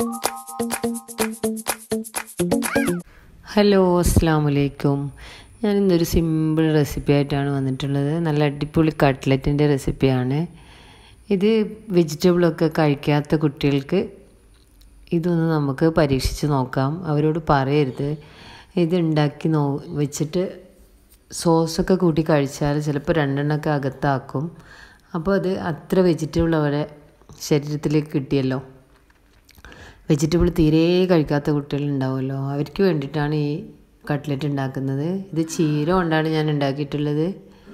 hello അസ്സാം വലൈക്കും ഞാൻ ഇന്നൊരു സിമ്പിൾ റെസിപ്പി ആയിട്ടാണ് വന്നിട്ടുള്ളത് നല്ല അടിപൊളി കട്ട്ലറ്റിൻ്റെ റെസിപ്പിയാണ് ഇത് വെജിറ്റബിളൊക്കെ കഴിക്കാത്ത കുട്ടികൾക്ക് ഇതൊന്ന് നമുക്ക് പരീക്ഷിച്ച് നോക്കാം അവരോട് പറയരുത് ഇത് ഉണ്ടാക്കി നോ വെച്ചിട്ട് സോസൊക്കെ കൂട്ടി കഴിച്ചാൽ ചിലപ്പോൾ രണ്ടെണ്ണമൊക്കെ അകത്താക്കും അപ്പോൾ അത് അത്ര വെജിറ്റബിൾ അവരെ ശരീരത്തിലേക്ക് കിട്ടിയല്ലോ വെജിറ്റബിൾ തീരെ കഴിക്കാത്ത കുട്ടികളുണ്ടാവുമല്ലോ അവർക്ക് വേണ്ടിയിട്ടാണ് ഈ കട്ട്ലറ്റ് ഉണ്ടാക്കുന്നത് ഇത് ചീര കൊണ്ടാണ് ഞാൻ ഉണ്ടാക്കിയിട്ടുള്ളത്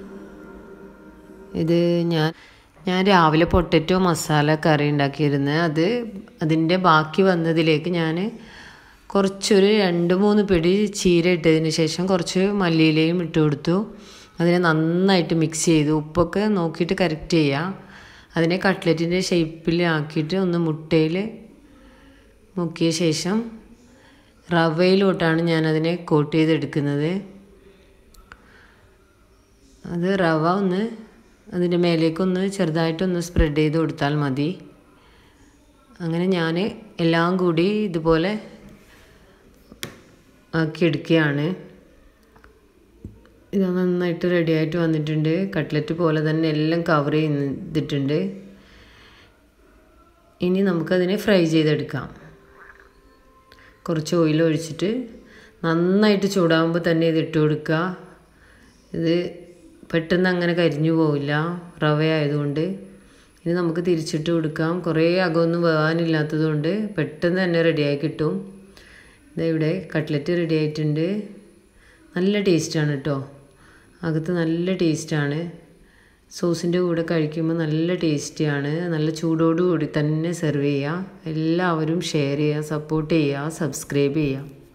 ഇത് ഞാൻ ഞാൻ രാവിലെ പൊട്ടറ്റോ മസാല കറി ഉണ്ടാക്കിയിരുന്നത് അത് അതിൻ്റെ ബാക്കി വന്നതിലേക്ക് ഞാൻ കുറച്ചൊരു രണ്ട് മൂന്ന് പിടി ചീര ഇട്ടതിന് ശേഷം കുറച്ച് മല്ലിയിലയും ഇട്ട് കൊടുത്തു അതിനെ നന്നായിട്ട് മിക്സ് ചെയ്തു ഉപ്പൊക്കെ നോക്കിയിട്ട് കറക്റ്റ് ചെയ്യുക അതിനെ കട്ട്ലറ്റിൻ്റെ ഷേപ്പിൽ ആക്കിയിട്ട് ഒന്ന് മുട്ടയിൽ മുക്കിയ ശേഷം റവയിലോട്ടാണ് ഞാനതിനെ കോട്ട് ചെയ്തെടുക്കുന്നത് അത് റവ ഒന്ന് അതിൻ്റെ മേലേക്കൊന്ന് ചെറുതായിട്ടൊന്ന് സ്പ്രെഡ് ചെയ്ത് കൊടുത്താൽ മതി അങ്ങനെ ഞാൻ എല്ലാം കൂടി ഇതുപോലെ ആക്കിയെടുക്കുകയാണ് ഇത് നന്നായിട്ട് റെഡിയായിട്ട് വന്നിട്ടുണ്ട് കട്ട്ലറ്റ് പോലെ തന്നെ എല്ലാം കവർ ചെയ്തിട്ടുണ്ട് ഇനി നമുക്കതിനെ ഫ്രൈ ചെയ്തെടുക്കാം കുറച്ച് ഓയിൽ ഒഴിച്ചിട്ട് നന്നായിട്ട് ചൂടാകുമ്പോൾ തന്നെ ഇത് ഇട്ട് കൊടുക്കുക ഇത് പെട്ടെന്ന് അങ്ങനെ കരിഞ്ഞു പോവില്ല റവ ആയതുകൊണ്ട് ഇനി നമുക്ക് തിരിച്ചിട്ട് കൊടുക്കാം കുറേ അകമൊന്നും വേവാനില്ലാത്തത് കൊണ്ട് പെട്ടെന്ന് തന്നെ റെഡിയായി കിട്ടും ഇവിടെ കട്ട്ലറ്റ് റെഡി ആയിട്ടുണ്ട് നല്ല ടേസ്റ്റാണ് കേട്ടോ അകത്ത് നല്ല ടേസ്റ്റാണ് സോസിൻ്റെ കൂടെ കഴിക്കുമ്പോൾ നല്ല ടേസ്റ്റിയാണ് നല്ല ചൂടോടുകൂടി തന്നെ സെർവ് ചെയ്യുക എല്ലാവരും ഷെയർ ചെയ്യുക സപ്പോർട്ട് ചെയ്യുക സബ്സ്ക്രൈബ് ചെയ്യുക